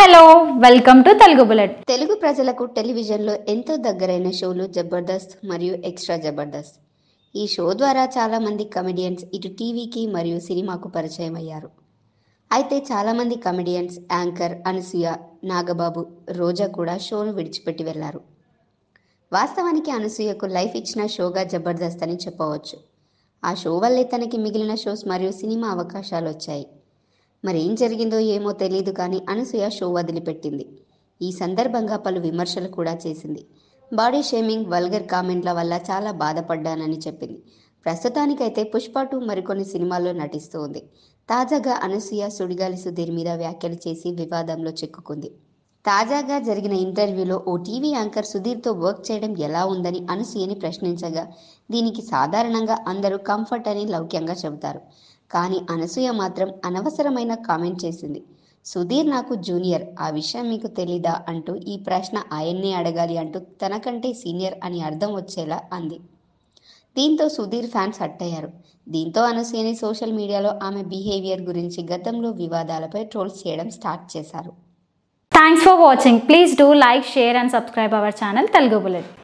hello welcome to Telugu bullet Telugu ప్రజలకు టెలివిజన్లో ఎంతో దగ్గరైన షోలు జబర్దస్త్ మరియు ఎక్స్ట్రా జబర్దస్త్ ఈ షో ద్వారా చాలామంది కమెడియన్స్ ఇటు టీవీకి మరియు సినిమాకు పరిచయం అయ్యారు అయితే చాలామంది కమెడియన్స్ యాంకర్ అనసూయ నాగబాబు రోజా కూడా షోను విడిచిపెట్టి వెళ్లారు వాస్తవానికి అనసూయకు లైఫ్ ఇచ్చిన షోగా జబర్దస్త్ అని చెప్పవచ్చు ఆ షో వల్లే తనకి మిగిలిన షోస్ మరియు సినిమా అవకాశాలు వచ్చాయి మరి ఏం జరిగిందో ఏమో తెలియదు కానీ అనసూయ షో వదిలిపెట్టింది ఈ సందర్భంగా పలు విమర్శలు కూడా చేసింది బాడీ షేమింగ్ వల్గర్ కామెంట్ల వల్ల చాలా బాధపడ్డానని చెప్పింది ప్రస్తుతానికైతే పుష్ప టూ మరికొన్ని సినిమాల్లో నటిస్తూ ఉంది తాజాగా అనసూయ సుడిగాలి సుధీర్ మీద వ్యాఖ్యలు చేసి వివాదంలో చిక్కుకుంది తాజాగా జరిగిన ఇంటర్వ్యూలో ఓ టీవీ యాంకర్ సుధీర్తో వర్క్ చేయడం ఎలా ఉందని అనసూయని ప్రశ్నించగా దీనికి సాధారణంగా అందరూ కంఫర్ట్ అని లౌక్యంగా చెబుతారు కానీ అనసూయ మాత్రం అనవసరమైన కామెంట్ చేసింది సుధీర్ నాకు జూనియర్ ఆ విషయం మీకు తెలీదా అంటూ ఈ ప్రశ్న ఆయన్నే అడగాలి అంటూ తనకంటే సీనియర్ అని అర్థం వచ్చేలా అంది దీంతో సుధీర్ ఫ్యాన్స్ హట్టయ్యారు దీంతో అనసూయని సోషల్ మీడియాలో ఆమె బిహేవియర్ గురించి గతంలో వివాదాలపై ట్రోల్స్ చేయడం స్టార్ట్ చేశారు thanks for watching please do like share and subscribe our channel Telugu bullet